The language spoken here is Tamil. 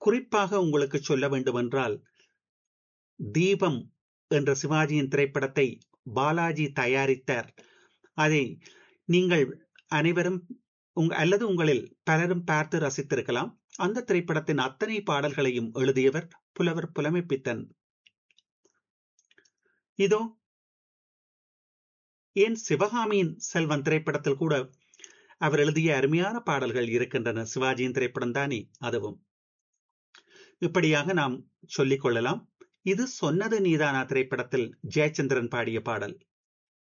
குறிப்பாக உங்களுக்கு சொல்ல வேண்டுமென்றால் தீபம் என்ற சிவாஜியின் திரைப்படத்தை பாலாஜி தயாரித்தார் அதை நீங்கள் அனைவரும் உங் அல்லது உங்களில் பலரும் பார்த்து ரசித்திருக்கலாம் அந்த திரைப்படத்தின் அத்தனை பாடல்களையும் எழுதியவர் புலவர் புலமைப்பித்தன் இதோ ஏன் சிவகாமியின் செல்வன் திரைப்படத்தில் கூட அவர் எழுதிய அருமையான பாடல்கள் இருக்கின்றன சிவாஜியின் திரைப்படம் தானே அதுவும் இப்படியாக நாம் சொல்லிக் கொள்ளலாம் இது சொன்னது நீதானா திரைப்படத்தில் ஜெயச்சந்திரன் பாடிய பாடல்